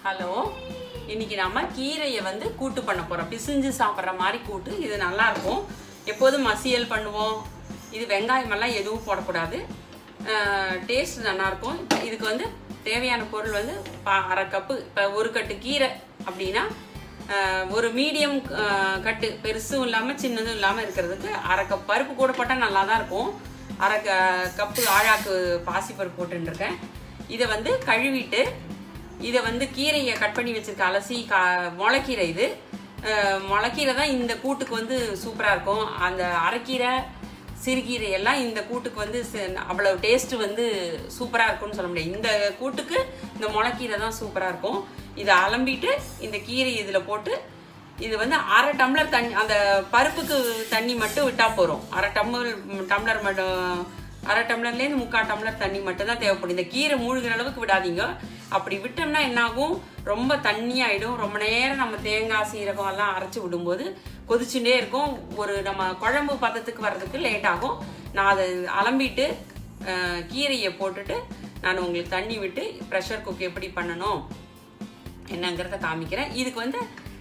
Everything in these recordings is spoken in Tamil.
ஹலோ இன்னைக்கு நாம கீரையை வந்து கூட்டு பண்ண போறோம் பிசிஞ்சு சாப்பிட்ற மாதிரி கூட்டு இது நல்லா இருக்கும் எப்போதும் மசியல் பண்ணுவோம் இது வெங்காயம் எல்லாம் எதுவும் போடக்கூடாது டேஸ்ட் நல்லா இருக்கும் இப்ப இதுக்கு வந்து தேவையான பொருள் வந்து பா- அரை கப்பு இப்போ ஒரு கட்டு கீரை அப்படின்னா ஆஹ், ஒரு மீடியம் கட்டு பெருசும் இல்லாமல் சின்னதும் இல்லாமல் இருக்கிறதுக்கு அரை கப் பருப்பு கூட போட்டால் நல்லா தான் இருக்கும் அரை க கப்பு ஆழாக்கு பாசிப்பருப்பு போட்டுருக்கேன் இதை வந்து கழுவிட்டு இதை வந்து கீரையை கட் பண்ணி வச்சிருக்க அலசி கா முளைக்கீரை இது அஹ் முளைக்கீரை தான் இந்த கூட்டுக்கு வந்து சூப்பராக இருக்கும் அந்த அரைக்கீரை சிறுகீரை எல்லாம் இந்த கூட்டுக்கு வந்து ச- அவ்வளவு டேஸ்ட் வந்து சூப்பராக இருக்கும்னு சொல்ல முடியாது இந்த கூட்டுக்கு இந்த முளைக்கீரை தான் சூப்பராக இருக்கும் இதை அலம்பிட்டு இந்த கீரை இதில் போட்டு இது வந்து அரை டம்ளர் தண்ணி அந்த பருப்புக்கு தண்ணி மட்டும் விட்டால் போதும் அரை டம்ளர் டம்ளர் மட்டும் அரை டம்ளர்லேருந்து முக்கால் டம்ளர் தண்ணி மட்டும் தான் தேவைப்படும் இந்த கீரை மூழ்கிற அளவுக்கு விடாதீங்க அப்படி விட்டோம்னா என்னாகும் ரொம்ப தண்ணியாயிடும் ரொம்ப நேரம் நம்ம தேங்காய் சீரகம் எல்லாம் அரைச்சி விடும்போது கொதிச்சுட்டே இருக்கும் ஒரு நம்ம குழம்பு பதத்துக்கு வர்றதுக்கு லேட் ஆகும் நான் அதை அலம்பிட்டு அஹ், கீரையை போட்டுட்டு நான் உங்களுக்கு தண்ணி விட்டு ப்ரெஷர் குக் எப்படி பண்ணணும் என்னங்கிறத காமிக்கிறேன் இதுக்கு வந்து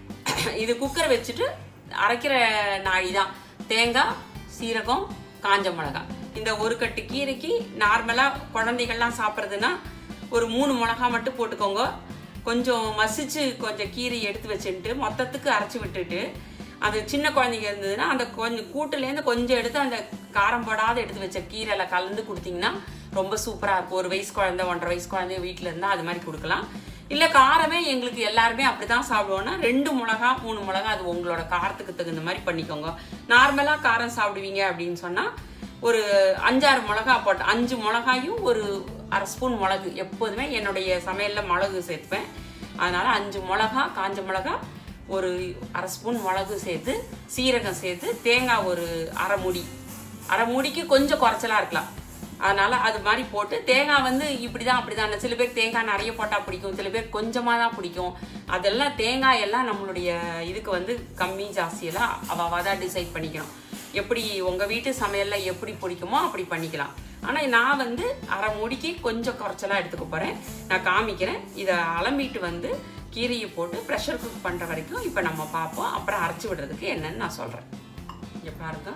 இது குக்கர் வச்சுட்டு அரைக்கிற நாழி தான் தேங்காய் சீரகம் காஞ்ச மிளகாய் இந்த ஒரு கட்டு கீரைக்கு நார்மலாக குழந்தைகள்லாம் சாப்பிட்றதுன்னா ஒரு மூணு மிளகா மட்டும் போட்டுக்கோங்க கொஞ்சம் மசிச்சு கொஞ்சம் கீரை எடுத்து வச்சுட்டு மொத்தத்துக்கு அரைச்சி விட்டுட்டு அது சின்ன குழந்தைங்க இருந்ததுன்னா அந்த கொஞ்சம் கூட்டுலேருந்து கொஞ்சம் எடுத்து அந்த காரம் போடாத எடுத்து வச்ச கீரையில் கலந்து கொடுத்தீங்கன்னா ரொம்ப சூப்பராக இருக்கும் ஒரு வயசு குழந்தை ஒன்றரை வயசு குழந்தை வீட்டில் இருந்தால் அது மாதிரி கொடுக்கலாம் இல்லை காரமே எங்களுக்கு எல்லாருமே அப்படி தான் சாப்பிடுவோம்னா ரெண்டு மிளகா மூணு மிளகா அது உங்களோட காரத்துக்கு தகுந்த மாதிரி பண்ணிக்கோங்க நார்மலாக காரம் சாப்பிடுவீங்க அப்படின்னு சொன்னால் ஒரு அஞ்சாறு மிளகா போட்டு அஞ்சு மிளகாயும் ஒரு அரை ஸ்பூன் மிளகு எப்போதுமே என்னுடைய சமையலில் மிளகு சேர்த்துப்பேன் அதனால் அஞ்சு மிளகா காஞ்ச மிளகா ஒரு அரை ஸ்பூன் மிளகு சேர்த்து சீரகம் சேர்த்து தேங்காய் ஒரு அரை மூடி அரை மூடிக்கு கொஞ்சம் குறைச்சலா இருக்கலாம் அதனால அது மாதிரி போட்டு தேங்காய் வந்து இப்படிதான் அப்படிதான் சில பேர் தேங்காய் நிறைய போட்டா பிடிக்கும் சில பேர் கொஞ்சமா தான் பிடிக்கும் அதெல்லாம் தேங்காய் எல்லாம் நம்மளுடைய இதுக்கு வந்து கம்மி ஜாஸ்தியெல்லாம் அவ தான் டிசைட் பண்ணிக்கணும் எப்படி உங்க வீட்டு சமையல்ல எப்படி பிடிக்குமோ அப்படி பண்ணிக்கலாம் ஆனா நான் வந்து அரை மூடிக்கு கொஞ்சம் குறைச்சலா எடுத்துக்க போறேன் நான் காமிக்கிறேன் இதை அலம்பிட்டு வந்து கீரையை போட்டு ப்ரெஷர் குக் பண்ற வரைக்கும் இப்போ நம்ம பார்ப்போம் அப்புறம் அரைச்சி விடுறதுக்கு என்னன்னு நான் சொல்றேன் இங்க பாருங்க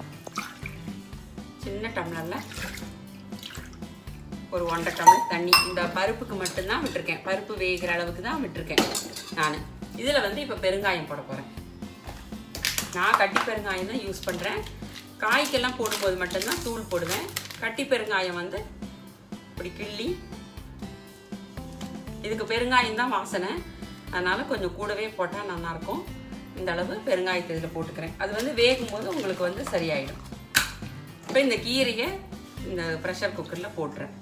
சின்ன டம்ளர்ல ஒரு ஒன்றரை டம்ளர் தண்ணி இந்த பருப்புக்கு மட்டும்தான் விட்டுருக்கேன் பருப்பு வேகிற அளவுக்கு தான் விட்டுருக்கேன் நான் இதில் வந்து இப்போ பெருங்காயம் போட போகிறேன் நான் கட்டி பெருங்காயம் தான் யூஸ் பண்ணுறேன் காய்க்கெல்லாம் போடும்போது மட்டும்தான் தூள் போடுவேன் கட்டி பெருங்காயம் வந்து இப்படி கிள்ளி இதுக்கு பெருங்காயம் தான் வாசனை அதனால் கொஞ்சம் கூடவே போட்டால் நல்லாயிருக்கும் இந்த அளவு பெருங்காயத்தை இதில் போட்டுக்கிறேன் அது வந்து வேகும்போது உங்களுக்கு வந்து சரியாயிடும் இப்போ இந்த கீரையை இந்த ப்ரெஷர் குக்கரில் போட்டுறேன்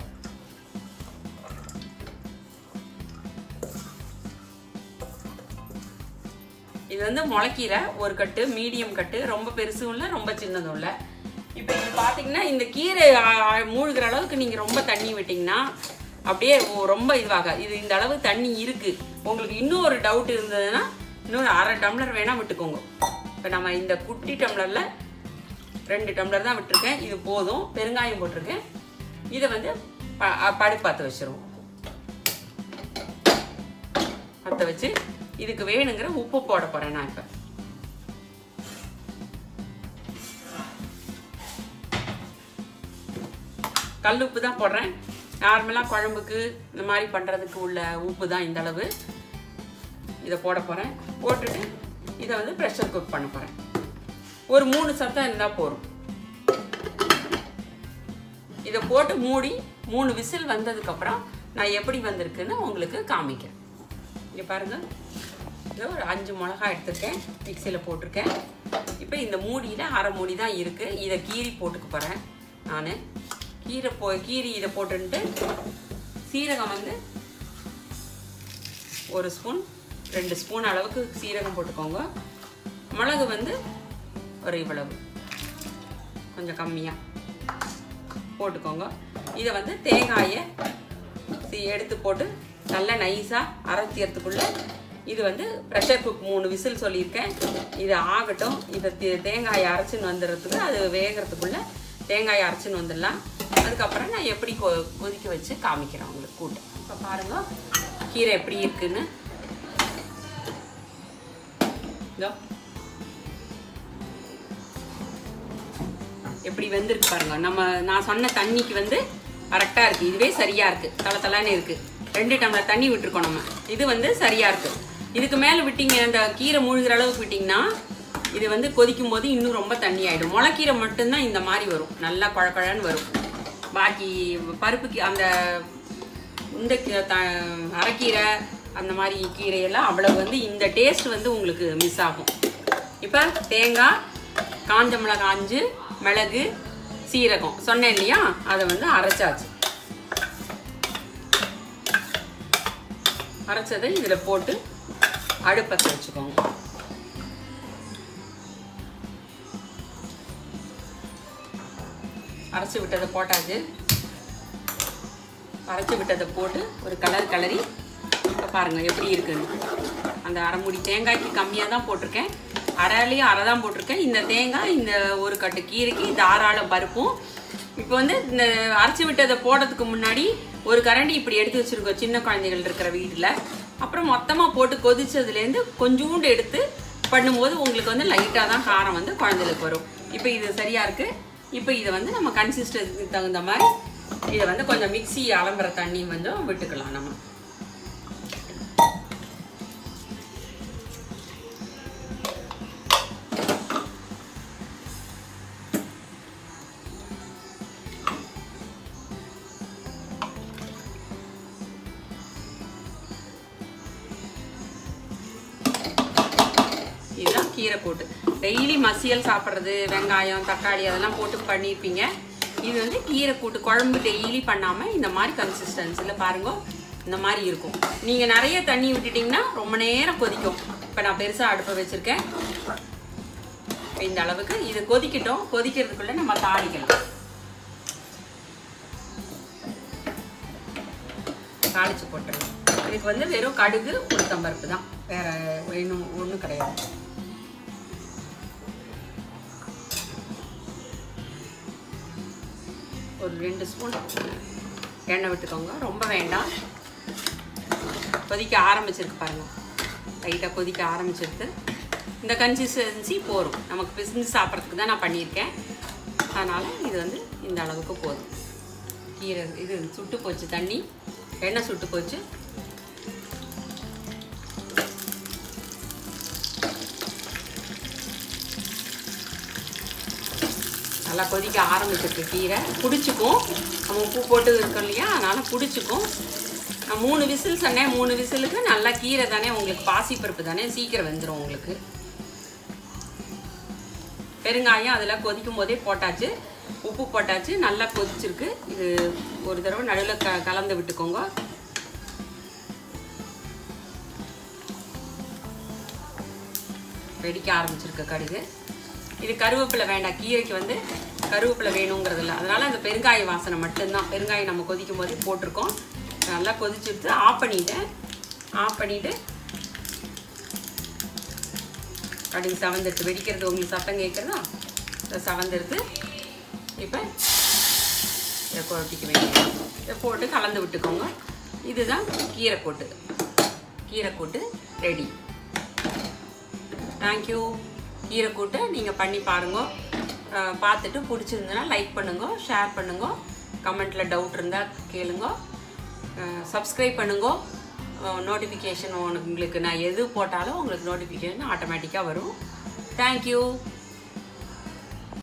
இது வந்து முளைக்கீரை ஒரு கட்டு மீடியம் கட்டு ரொம்ப பெருசும் இல்லை ரொம்ப சின்னதும் இல்லை இப்போ இது பார்த்தீங்கன்னா இந்த கீரை ஆ, ஆ, மூழ்கிற அளவுக்கு நீங்கள் ரொம்ப தண்ணி விட்டிங்கன்னா அப்படியே ஓ- ரொம்ப இதுவாக இது இந்த அளவு தண்ணி இருக்கு உங்களுக்கு இன்னும் ஒரு டவுட் இருந்ததுன்னா இன்னொரு அரை டம்ளர் வேணால் விட்டுக்கோங்க இப்போ நம்ம இந்த குட்டி டம்ளரில் ரெண்டு டம்ளர் தான் விட்டுருக்கேன் இது போதும் பெருங்காயம் போட்டிருக்கேன் இதை வந்து ப- அ, படுப்பு பற்ற வச்சிருவோம் பற்ற வச்சு இதுக்கு வேணுங்கிற உப்பு போட போறேன் நான் இப்போ கல் உப்பு தான் போடுறேன் நார்மலாக குழம்புக்கு இந்த மாதிரி பண்ணுறதுக்கு உள்ள உப்பு தான் இந்த அளவு இதை போட போகிறேன் போட்டுட்டு இதை வந்து ப்ரெஷர் குக் பண்ண போகிறேன் ஒரு மூணு சத்தம் இருந்தால் போதும் இதை போட்டு மூடி மூணு விசில் வந்ததுக்கப்புறம் நான் எப்படி வந்திருக்குன்னு உங்களுக்கு காமிக்கிறேன் இங்கே பாருங்கள் இது ஒரு அஞ்சு மிளகாய் எடுத்திருக்கேன் மிக்சியில் போட்டிருக்கேன் இப்போ இந்த மூடியில் அரை மூடி தான் இருக்குது இதை கீரி போட்டுக்க போகிறேன் நான் கீரை போ கீரி இதை போட்டுன்ட்டு சீரகம் வந்து ஒரு ஸ்பூன் ரெண்டு ஸ்பூன் அளவுக்கு சீரகம் போட்டுக்கோங்க மிளகு வந்து ஒரு இவ்வளவு கொஞ்சம் கம்மியாக போட்டுக்கோங்க இதை வந்து தேங்காயை சி- எடுத்து போட்டு நல்லா நைஸாக அரைச்சிக்கிறதுக்குள்ள இது வந்து ப்ரெஷர் குக் மூணு விசில் சொல்லியிருக்கேன் இது ஆகட்டும் இதை தே- தேங்காயை அரைச்சின்னு வந்துடுறதுக்கு அது வேகிறதுக்குள்ள தேங்காயை அரைச்சின்னு வந்துடலாம் அதுக்கப்புறம் நான் எப்படி கொ கொதிக்க வச்சு காமிக்கிறேன் உங்களுக்கு கூட்டு இப்போ பாருங்க கீரை எப்படி இருக்குன்னு இதோ எப்படி வெந்திருக்கு பாருங்க நம்ம நான் சொன்ன தண்ணிக்கு வந்து கரெக்டாக இருக்குது இதுவே சரியாக இருக்குது தலை தலைன்னு இருக்குது ரெண்டு டம்ளர் தண்ணி விட்டுருக்கோம் நம்ம இது வந்து சரியாக இருக்குது இதுக்கு மேலே விட்டீங்க அந்த கீரை மூழ்கிற அளவுக்கு விட்டிங்கன்னா இது வந்து கொதிக்கும் போது இன்னும் ரொம்ப தண்ணி ஆகிடும் முளைக்கீரை மட்டும்தான் இந்த மாதிரி வரும் நல்லா குழக்குழன்னு வரும் பாக்கி பருப்புக்கு அந்த இந்த கீ- த அரைக்கீரை அந்த மாதிரி கீரையெல்லாம் அவ்வளவு வந்து இந்த டேஸ்ட் வந்து உங்களுக்கு மிஸ் ஆகும் இப்போ தேங்காய் காஞ்ச மிளகாய் காஞ்சு மிளகு சீரகம் சொன்னேன் இல்லையா அதை வந்து அரைச்சாச்சு அரைச்சதை இதில் போட்டு அடுப்பத்தை வச்சுக்கோங்க அரைச்சி விட்டதை போட்டாச்சு அரைச்சி விட்டதை போட்டு ஒரு கலர் கலரி இப்போ பாருங்கள் எப்படி இருக்குன்னு அந்த அரை மூடி தேங்காய்க்கு கம்மியாக தான் போட்டிருக்கேன் அரைலையும் அரை தான் போட்டிருக்கேன் இந்த தேங்காய் இந்த ஒரு கட்டு கீரைக்கு தாராள பருப்பும் இப்போ வந்து இந்த அரைச்சி விட்டதை போடுறதுக்கு முன்னாடி ஒரு கரண்டி இப்படி எடுத்து வச்சுருக்கோம் சின்ன குழந்தைகள் இருக்கிற வீட்டில் அப்புறம் மொத்தமாக போட்டு கொதிச்சதுலேருந்து கொஞ்சூண்டு எடுத்து பண்ணும்போது உங்களுக்கு வந்து லைட்டாக தான் காரம் வந்து குழந்தைகளுக்கு வரும் இப்போ இது சரியாக இருக்குது இப்போ இதை வந்து நம்ம கன்சிஸ்டன்சிக்கு தகுந்த மாதிரி இதை வந்து கொஞ்சம் மிக்ஸி அலம்புற தண்ணி கொஞ்சம் விட்டுக்கலாம் நம்ம இதுதான் கீரை கூட்டு டெய்லி மசியல் சாப்பிட்றது வெங்காயம் தக்காளி அதெல்லாம் போட்டு பண்ணியிருப்பீங்க இது வந்து கீரை கூட்டு குழம்பு டெய்லி பண்ணாமல் இந்த மாதிரி கன்சிஸ்டன்சியில் பாருங்க இந்த மாதிரி இருக்கும் நீங்கள் நிறைய தண்ணி விட்டுட்டிங்கன்னா ரொம்ப நேரம் கொதிக்கும் இப்போ நான் பெருசாக அடுப்பை வச்சுருக்கேன் இந்த அளவுக்கு இது கொதிக்கட்டும் கொதிக்கிறதுக்குள்ளே நம்ம தாளிக்கலாம் தாளிச்சு போட்டுடலாம் இதுக்கு வந்து வெறும் கடுகு உளுத்தம்பருப்பு தான் வேற இன்னும் ஒன்றும் கிடையாது ஒரு ரெண்டு ஸ்பூன் எண்ணெய் விட்டுக்கோங்க ரொம்ப வேண்டாம் கொதிக்க ஆரம்பிச்சிருக்கு பாருங்க லைட்டாக கொதிக்க ஆரம்பிச்சிருக்கு இந்த கன்சிஸ்டன்சி போரும் நமக்கு பிசினஸ் சாப்பிட்றதுக்கு தான் நான் பண்ணியிருக்கேன் அதனால் இது வந்து இந்த அளவுக்கு போதும் கீரை இது சுட்டு போச்சு தண்ணி எண்ணெய் சுட்டு போச்சு நல்லா கொதிக்க ஆரம்பிச்சிருக்கு கீரை பிடிச்சிக்கும் நம்ம உப்பு போட்டு இருக்கோம் இல்லையா அதனால் பிடிச்சிக்கும் நான் மூணு விசில் சொன்னேன் மூணு விசிலுக்கு நல்லா கீரை தானே உங்களுக்கு பாசிப்பருப்பு தானே சீக்கிரம் வெந்துடும் உங்களுக்கு பெருங்காயம் அதில் கொதிக்கும் போதே போட்டாச்சு உப்பு போட்டாச்சு நல்லா கொதிச்சிருக்கு இது ஒரு தடவை நடுவில் க கலந்து விட்டுக்கோங்க வெடிக்க ஆரம்பிச்சிருக்கு கடுகு இது கருவேப்பிலை வேண்டாம் கீரைக்கு வந்து கருவேப்பிலை வேணுங்கிறது இல்லை அதனால அந்த பெருங்காய வாசனை மட்டும்தான் பெருங்காயம் நம்ம கொதிக்கும் போது போட்டிருக்கோம் நல்லா கொதிச்சுட்டு ஆஃப் பண்ணிட்டேன் ஆஃப் பண்ணிவிட்டு கடுகு சவந்துடுது வெடிக்கிறது உங்களுக்கு சத்தம் கேட்குறதா இதை சவந்துடுது இப்போ இதை கொட்டிக்க வேண்டியது இதை போட்டு கலந்து விட்டுக்கோங்க இதுதான் கீரை கூட்டு கீரை கூட்டு ரெடி தேங்க்யூ கீரை கூட்டு நீங்கள் பண்ணி பாருங்க அஹ் பார்த்துட்டு பிடிச்சிருந்ததுன்னா லைக் பண்ணுங்க ஷேர் பண்ணுங்க கமெண்ட்டில் டவுட் இருந்தால் கேளுங்க சப்ஸ்கிரைப் பண்ணுங்க நோட்டிஃபிகேஷன் உங்களுக்கு நான் எது போட்டாலும் உங்களுக்கு நோட்டிஃபிகேஷன் ஆட்டோமேட்டிக்காக வரும் தேங்க்யூ